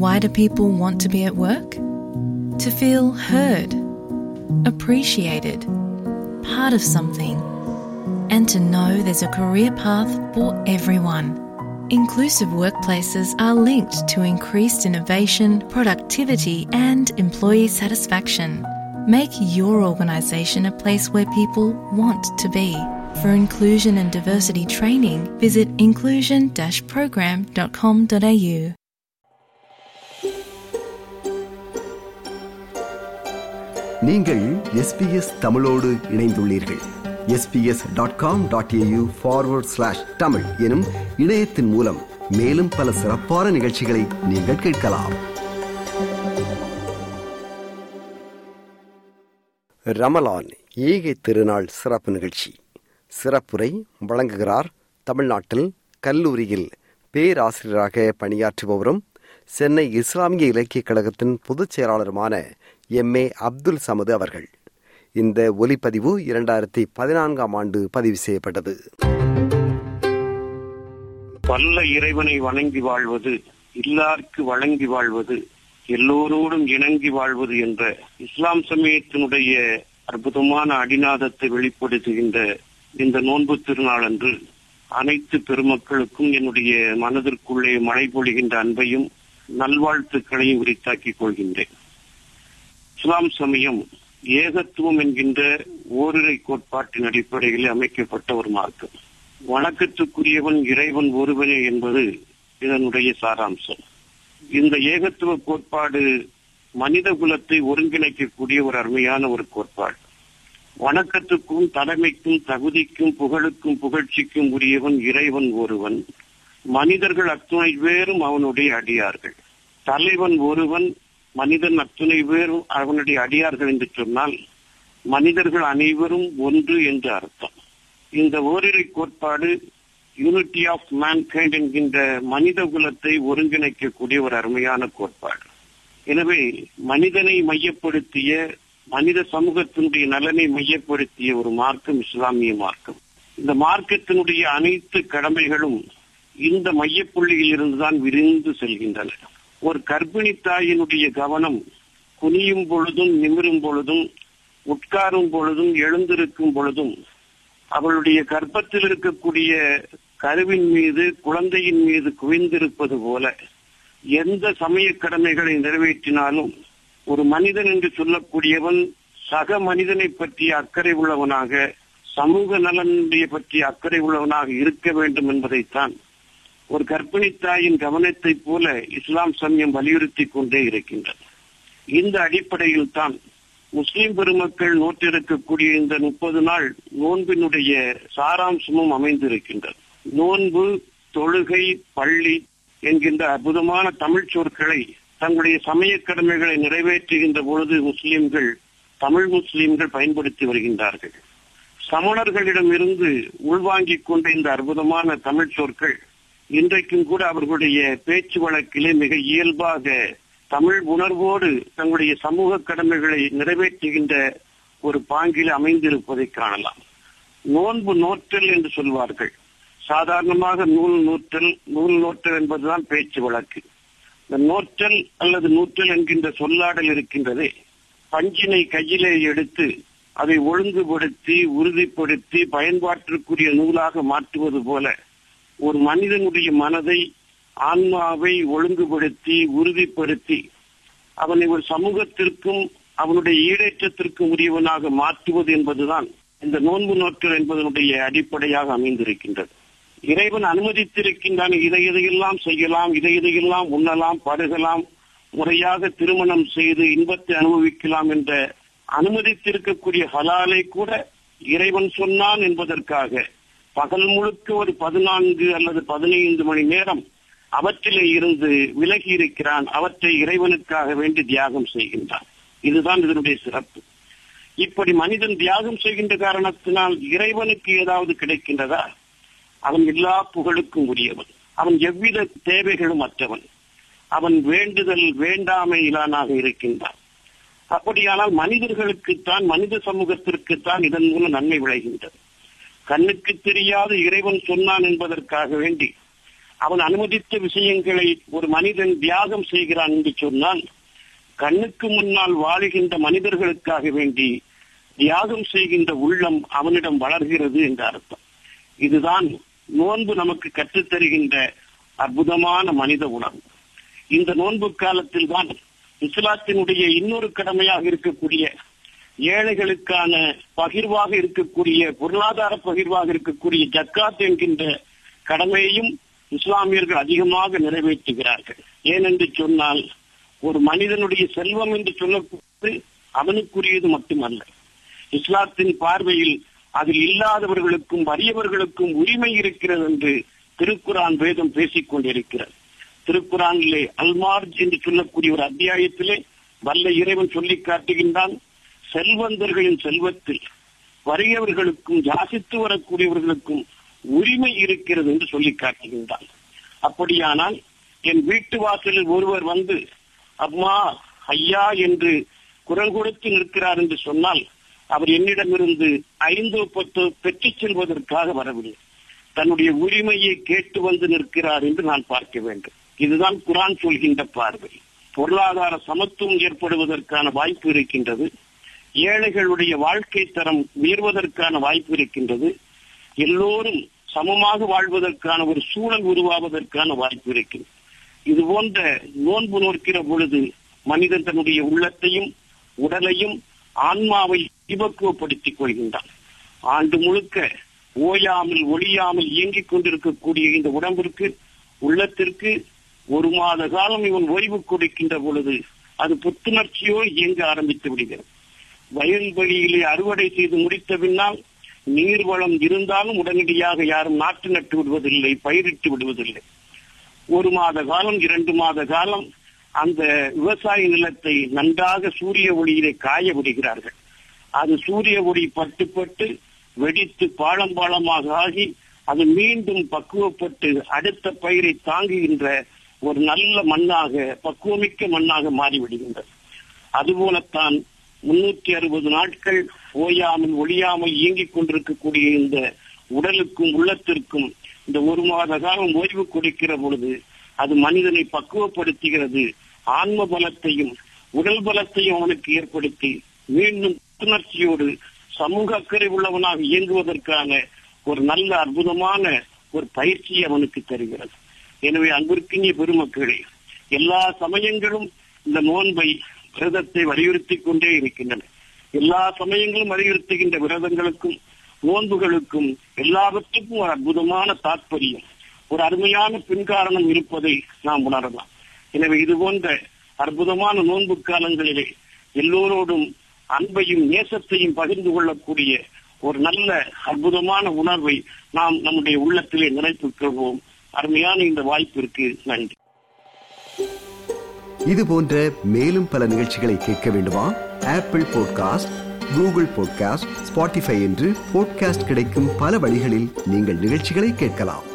Why do people want to be at work? To feel heard, appreciated, part of something, and to know there's a career path for everyone. Inclusive workplaces are linked to increased innovation, productivity, and employee satisfaction. Make your organisation a place where people want to be. For inclusion and diversity training, visit inclusion program.com.au. நீங்கள் SBS தமிழோடு இணைந்துள்ளீர்கள் SBS dot com dot AU forward slash Tamil எனும் இணையத்தின் மூலம் மேலும் பல சிறப்பான நிகழ்ச்சிகளை நீங்கள் கேட்கலாம் ரமலான் ஈகை திருநாள் சிறப்பு நிகழ்ச்சி சிறப்புரை வழங்குகிறார் தமிழ்நாட்டில் கல்லூரியில் பேராசிரியராக பணியாற்றுபவரும் சென்னை இஸ்லாமிய இலக்கியக் கழகத்தின் பொதுச் செயலாளருமான எம் ஏ அப்துல் சமது அவர்கள் இந்த ஒலிப்பதிவு இரண்டாயிரத்தி பதினான்காம் ஆண்டு பதிவு செய்யப்பட்டது வல்ல இறைவனை வணங்கி வாழ்வது இல்லார்க்கு வழங்கி வாழ்வது எல்லோரோடும் இணங்கி வாழ்வது என்ற இஸ்லாம் சமயத்தினுடைய அற்புதமான அடிநாதத்தை வெளிப்படுத்துகின்ற இந்த நோன்பு திருநாள் அன்று அனைத்து பெருமக்களுக்கும் என்னுடைய மனதிற்குள்ளே மழை பொழிகின்ற அன்பையும் நல்வாழ்த்துக்களையும் உரித்தாக்கிக் கொள்கின்றேன் இஸ்லாம் சமயம் ஏகத்துவம் என்கின்ற ஓரிரை கோட்பாட்டின் அடிப்படையில் அமைக்கப்பட்ட ஒரு மார்க்கம் வணக்கத்துக்குரியவன் இறைவன் ஒருவனே என்பது இதனுடைய சாராம்சம் இந்த ஏகத்துவ கோட்பாடு மனித குலத்தை ஒருங்கிணைக்கக்கூடிய ஒரு அருமையான ஒரு கோட்பாடு வணக்கத்துக்கும் தலைமைக்கும் தகுதிக்கும் புகழுக்கும் புகழ்ச்சிக்கும் உரியவன் இறைவன் ஒருவன் மனிதர்கள் அத்துணை பேரும் அவனுடைய அடியார்கள் தலைவன் ஒருவன் மனிதன் அத்துணை பேரும் அவனுடைய அடியார்கள் என்று சொன்னால் மனிதர்கள் அனைவரும் ஒன்று என்று அர்த்தம் இந்த ஓரிரை கோட்பாடு யூனிட்டி ஆஃப் மேன்கைண்ட் என்கின்ற மனித குலத்தை ஒருங்கிணைக்கக்கூடிய ஒரு அருமையான கோட்பாடு எனவே மனிதனை மையப்படுத்திய மனித சமூகத்தினுடைய நலனை மையப்படுத்திய ஒரு மார்க்கம் இஸ்லாமிய மார்க்கம் இந்த மார்க்கத்தினுடைய அனைத்து கடமைகளும் இந்த மையப்புள்ளியில் இருந்துதான் விரிந்து செல்கின்றன ஒரு கர்ப்பிணி தாயினுடைய கவனம் குனியும் பொழுதும் நிமிரும் பொழுதும் உட்காரும் பொழுதும் எழுந்திருக்கும் பொழுதும் அவளுடைய கர்ப்பத்தில் இருக்கக்கூடிய கருவின் மீது குழந்தையின் மீது குவிந்திருப்பது போல எந்த சமய கடமைகளை நிறைவேற்றினாலும் ஒரு மனிதன் என்று சொல்லக்கூடியவன் சக மனிதனை பற்றிய அக்கறை உள்ளவனாக சமூக நலனுடைய பற்றிய அக்கறை உள்ளவனாக இருக்க வேண்டும் என்பதைத்தான் ஒரு கர்ப்பிணி தாயின் கவனத்தை போல இஸ்லாம் சமயம் வலியுறுத்தி கொண்டே இருக்கின்றது இந்த அடிப்படையில் தான் முஸ்லிம் பெருமக்கள் நோற்றிருக்கக்கூடிய இந்த முப்பது நாள் நோன்பினுடைய சாராம்சமும் அமைந்திருக்கின்றது நோன்பு தொழுகை பள்ளி என்கின்ற அற்புதமான தமிழ் சொற்களை தங்களுடைய சமய கடமைகளை நிறைவேற்றுகின்ற பொழுது முஸ்லிம்கள் தமிழ் முஸ்லிம்கள் பயன்படுத்தி வருகின்றார்கள் சமணர்களிடம் இருந்து உள்வாங்கிக் கொண்ட இந்த அற்புதமான தமிழ் சொற்கள் இன்றைக்கும் கூட அவர்களுடைய பேச்சு வழக்கிலே மிக இயல்பாக தமிழ் உணர்வோடு தங்களுடைய சமூக கடமைகளை நிறைவேற்றுகின்ற ஒரு பாங்கில் அமைந்திருப்பதை காணலாம் நோன்பு நோற்றல் என்று சொல்வார்கள் சாதாரணமாக நூல் நூற்றல் நூல் நோற்றல் என்பதுதான் பேச்சு வழக்கு இந்த நோற்றல் அல்லது நூற்றல் என்கின்ற சொல்லாடல் இருக்கின்றதே பஞ்சினை கையிலே எடுத்து அதை ஒழுங்குபடுத்தி உறுதிப்படுத்தி பயன்பாட்டிற்குரிய நூலாக மாற்றுவது போல ஒரு மனிதனுடைய மனதை ஆன்மாவை ஒழுங்குபடுத்தி உறுதிப்படுத்தி அவனை ஒரு சமூகத்திற்கும் அவனுடைய ஈடேற்றத்திற்கும் உரியவனாக மாற்றுவது என்பதுதான் இந்த நோன்பு நோற்றல் என்பதனுடைய அடிப்படையாக அமைந்திருக்கின்றது இறைவன் அனுமதித்திருக்கின்றான் இதை இதையெல்லாம் செய்யலாம் இதை இதையெல்லாம் உண்ணலாம் பருகலாம் முறையாக திருமணம் செய்து இன்பத்தை அனுபவிக்கலாம் என்ற அனுமதித்திருக்கக்கூடிய ஹலாலை கூட இறைவன் சொன்னான் என்பதற்காக பகல் முழுக்க ஒரு பதினான்கு அல்லது பதினைந்து மணி நேரம் அவற்றிலே இருந்து விலகி இருக்கிறான் அவற்றை இறைவனுக்காக வேண்டி தியாகம் செய்கின்றான் இதுதான் இதனுடைய சிறப்பு இப்படி மனிதன் தியாகம் செய்கின்ற காரணத்தினால் இறைவனுக்கு ஏதாவது கிடைக்கின்றதா அவன் எல்லா புகழுக்கும் உரியவன் அவன் எவ்வித தேவைகளும் அற்றவன் அவன் வேண்டுதல் வேண்டாமையிலானாக இருக்கின்றான் அப்படியானால் மனிதர்களுக்குத்தான் மனித சமூகத்திற்குத்தான் இதன் மூலம் நன்மை விளைகின்றது கண்ணுக்கு தெரியாத இறைவன் சொன்னான் என்பதற்காக வேண்டி அவன் அனுமதித்த விஷயங்களை ஒரு மனிதன் தியாகம் செய்கிறான் என்று சொன்னால் கண்ணுக்கு முன்னால் வாழுகின்ற மனிதர்களுக்காக வேண்டி தியாகம் செய்கின்ற உள்ளம் அவனிடம் வளர்கிறது என்ற அர்த்தம் இதுதான் நோன்பு நமக்கு கற்றுத்தருகின்ற அற்புதமான மனித உணர்வு இந்த நோன்பு காலத்தில் தான் இஸ்லாத்தினுடைய இன்னொரு கடமையாக இருக்கக்கூடிய ஏழைகளுக்கான பகிர்வாக இருக்கக்கூடிய பொருளாதார பகிர்வாக இருக்கக்கூடிய ஜக்காத் என்கின்ற கடமையையும் இஸ்லாமியர்கள் அதிகமாக நிறைவேற்றுகிறார்கள் ஏனென்று சொன்னால் ஒரு மனிதனுடைய செல்வம் என்று சொல்லக்கூடாது அவனுக்குரியது மட்டுமல்ல இஸ்லாத்தின் பார்வையில் அதில் இல்லாதவர்களுக்கும் வறியவர்களுக்கும் உரிமை இருக்கிறது என்று திருக்குரான் வேதம் பேசிக் கொண்டிருக்கிறது திருக்குறானிலே அல்மார்ஜ் என்று சொல்லக்கூடிய ஒரு அத்தியாயத்திலே வல்ல இறைவன் சொல்லி காட்டுகின்றான் செல்வந்தர்களின் செல்வத்தில் வறியவர்களுக்கும் யாசித்து வரக்கூடியவர்களுக்கும் உரிமை இருக்கிறது என்று சொல்லி காட்டுகின்றான் அப்படியானால் என் வீட்டு வாசலில் ஒருவர் வந்து அம்மா ஐயா என்று குரல் கொடுத்து நிற்கிறார் என்று சொன்னால் அவர் என்னிடமிருந்து ஐந்து பத்து பெற்றுச் செல்வதற்காக வரவில்லை தன்னுடைய உரிமையை கேட்டு வந்து நிற்கிறார் என்று நான் பார்க்க வேண்டும் இதுதான் குரான் சொல்கின்ற பார்வை பொருளாதார சமத்துவம் ஏற்படுவதற்கான வாய்ப்பு இருக்கின்றது ஏழைகளுடைய வாழ்க்கை தரம் உயர்வதற்கான வாய்ப்பு இருக்கின்றது எல்லோரும் சமமாக வாழ்வதற்கான ஒரு சூழல் உருவாவதற்கான வாய்ப்பு இருக்கின்றது இது போன்ற நோன்பு நோக்கிற பொழுது மனிதன் தன்னுடைய உள்ளத்தையும் உடலையும் ஆன்மாவை விபக்குவப்படுத்திக் கொள்கின்றான் ஆண்டு முழுக்க ஓயாமல் ஒளியாமல் இயங்கிக் கொண்டிருக்கக்கூடிய இந்த உடம்பிற்கு உள்ளத்திற்கு ஒரு மாத காலம் இவன் ஓய்வு கொடுக்கின்ற பொழுது அது புத்துணர்ச்சியோடு இயங்க ஆரம்பித்து விடுகிறது வயல் வழியிலே அறுவடை செய்து முடித்த பின்னால் நீர்வளம் இருந்தாலும் உடனடியாக யாரும் நாட்டு நட்டு விடுவதில்லை பயிரிட்டு விடுவதில்லை ஒரு மாத காலம் இரண்டு மாத காலம் அந்த விவசாய நிலத்தை நன்றாக சூரிய ஒளியிலே காய விடுகிறார்கள் அது சூரிய ஒளி பட்டு பட்டு வெடித்து பாலம் பாலமாக ஆகி அது மீண்டும் பக்குவப்பட்டு அடுத்த பயிரை தாங்குகின்ற ஒரு நல்ல மண்ணாக பக்குவமிக்க மண்ணாக மாறிவிடுகின்றது அதுபோலத்தான் முன்னூத்தி அறுபது நாட்கள் ஓயாமல் ஒழியாமல் இயங்கிக் கொண்டிருக்கக்கூடிய இந்த உடலுக்கும் உள்ளத்திற்கும் இந்த ஒரு மாத காலம் ஓய்வு கொடுக்கிற பொழுது அது மனிதனை பக்குவப்படுத்துகிறது ஆன்ம பலத்தையும் உடல் பலத்தையும் அவனுக்கு ஏற்படுத்தி மீண்டும் புத்துணர்ச்சியோடு சமூக அக்கறை உள்ளவனாக இயங்குவதற்கான ஒரு நல்ல அற்புதமான ஒரு பயிற்சியை அவனுக்கு தருகிறது எனவே அன்பிற்கினிய பெருமக்களே எல்லா சமயங்களும் இந்த நோன்பை விரதத்தை வலியுறுத்தி கொண்டே இருக்கின்றன எல்லா சமயங்களும் வலியுறுத்துகின்ற விரதங்களுக்கும் நோன்புகளுக்கும் எல்லாவற்றுக்கும் ஒரு அற்புதமான தாற்பயம் ஒரு அருமையான பின்காரணம் இருப்பதை நாம் உணரலாம் எனவே இது போன்ற அற்புதமான நோன்பு காலங்களிலே எல்லோரோடும் அன்பையும் நேசத்தையும் பகிர்ந்து கொள்ளக்கூடிய ஒரு நல்ல அற்புதமான உணர்வை நாம் நம்முடைய உள்ளத்திலே நினைத்துக் கொள்வோம் அருமையான இந்த வாய்ப்பிற்கு நன்றி இது போன்ற மேலும் பல நிகழ்ச்சிகளை கேட்க வேண்டுமா Apple podcast Google podcast Spotify என்று பாட்காஸ்ட் கிடைக்கும் பல வழிகளில் நீங்கள் நிகழ்ச்சிகளை கேட்கலாம்